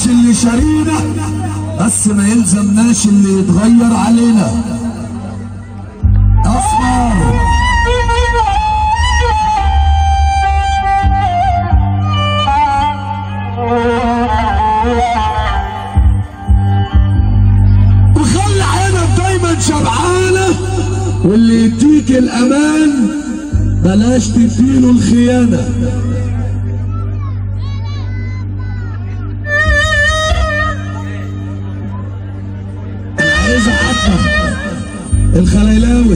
يلزمناش اللي شارينا بس ما يلزمناش اللي يتغير علينا اسمر وخلي عينك دايما شبعانه واللي يديك الامان بلاش تديله الخيانه عايز احطم الخليلاوي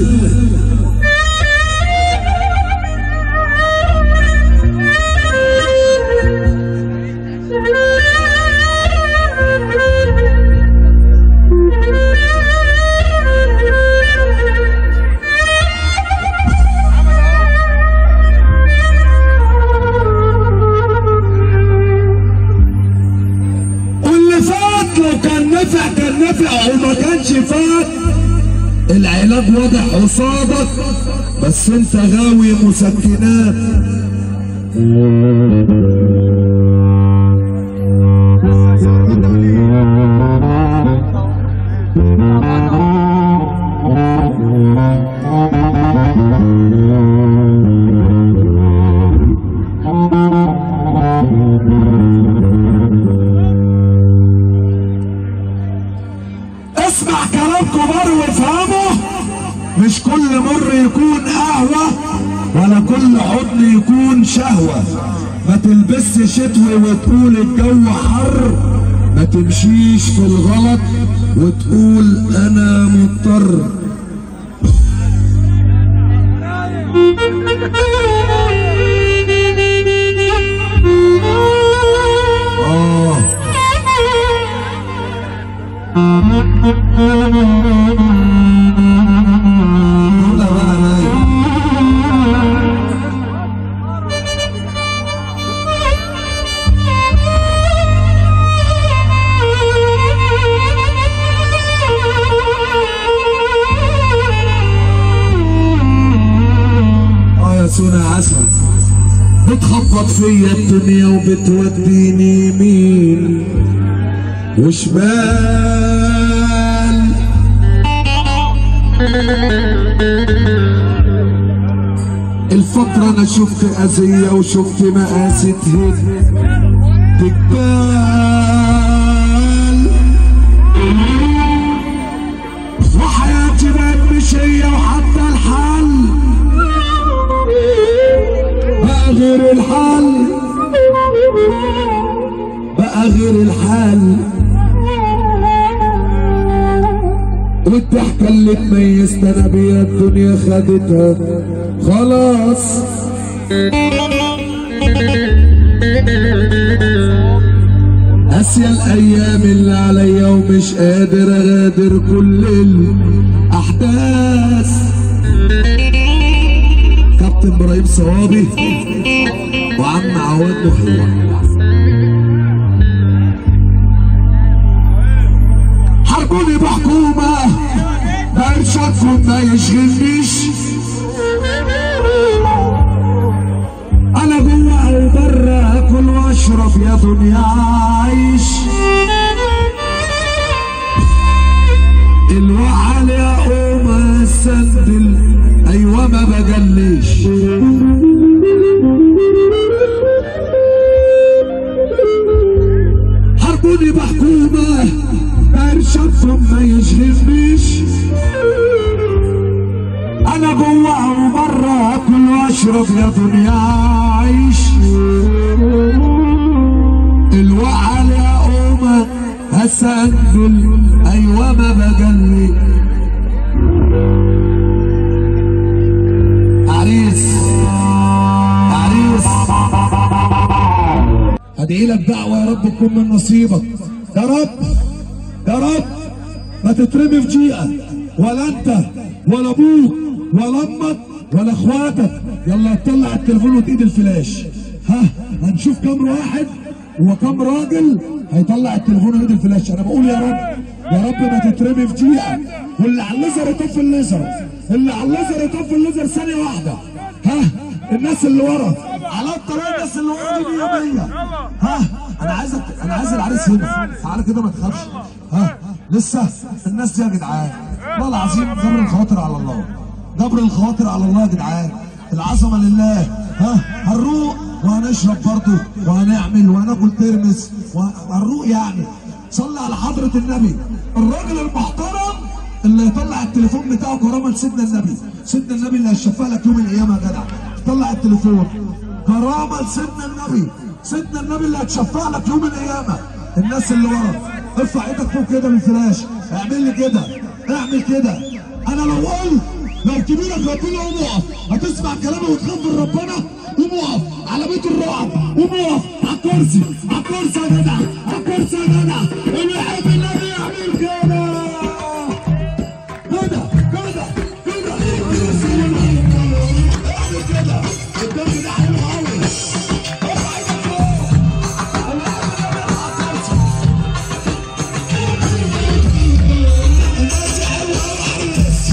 واللي فات لو كان نفع كان نفع وما كانش فات العلاج واضح قصادك بس انت غاوي مسكنات اسمع كلام كبار وافهمه مش كل مر يكون قهوة ولا كل حضن يكون شهوة ما تلبسش شتوي وتقول الجو حر ما تمشيش في الغلط وتقول انا مضطر اه لا بقى نايم اه يا سونا عسل بتخبط فيا الدنيا وبتوديني يمين وشمال الفترة أنا شفت أذية وشفت مقاسة هد تجبال وحياتي بقت مش هي وحتى الحل بقى غير الحل بقى غير الحل والضحكة اللي تميزت انا بيها الدنيا خدتها خلاص قاسية الايام اللي عليا ومش قادر اغادر كل الاحداث كابتن ابراهيم صوابي وعم عواد محيي حربوني بحكومة ما ارشادكم ما يشغلنيش انا جوه او بره اكل واشرب يا دنيا عايش الوعل يا قوم السندل ايوه ما بجليش حربوني بحكومة ارشادكم ما يشغلنيش انا جوه وبره اكل واشرب يا دنيا عايش الوعل يا قومة هسندل ايوه ما بجلي عريس عريس ادعي لك دعوة يا رب تكون من نصيبك يا رب يا رب ما تترمي في ضيقة ولا انت ولا ابوك ولا امك ولا اخواتك يلا طلع التليفون وتقيد الفلاش ها هنشوف كام واحد وكم راجل هيطلع التليفون ويقيد الفلاش انا بقول يا رب يا رب ما تترمي في ضيقة واللي على الليزر يطفي الليزر اللي على الليزر يطفي الليزر ثانية واحدة ها الناس اللي ورا على الطريق الناس اللي ورا دي 100 100 ها انا عايزك انا عايز العريس هنا تعالى كده ما تخافش ها لسه الناس دي يا جدعان والله العظيم جبر الخواطر على الله جبر الخواطر على الله يا جدعان العظمه لله ها هنروق وهنشرب برضه وهنعمل وهناكل ترمس وهنروق يعني صلي على حضره النبي الراجل المحترم اللي يطلع التليفون بتاعه كرامه لسيدنا النبي سيدنا النبي اللي هيشفع لك يوم القيامه يا جدع طلع التليفون كرامه لسيدنا النبي سيدنا النبي اللي هتشفع لك يوم القيامه الناس اللي ورا ارفع ايدك فوق كده بالفلاش اعمل لي كده اعمل كده انا لو قلت لو كبيرك ربنا قوم اقف هتسمع كلامي وتخاف من ربنا قوم اقف على بيت الرعب قوم اقف على الكرسي على الكرسي يا جدع على الكرسي يا جدع اللي يحب النبي يعمل كده كده كده كده اعمل كده الدم ده حلو قوي ارفع ايدك فوق اللي يحب النبي يرفع الكرسي الناس دي حلوه قوي عريس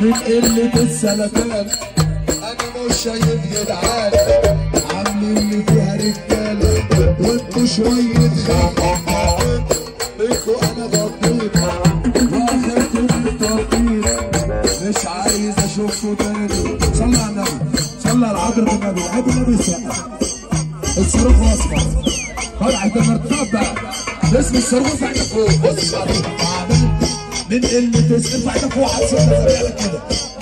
من قلة السلفان انا مش شايف جدعان عاملين اللي فيها رجاله وانتوا شويه خيال بيكوا انا ضبيط واخركم بتطبيط مش عايز اشوفكوا تاني صلى على النبي صلى على حضرة النبي حب النبي السقف الصاروخ اصفر طلعت المرتبة بقى اسم الصاروخ ارفع ايدك فوق بص بعدين من قلة ارفع ايدك فوق على الصوت كده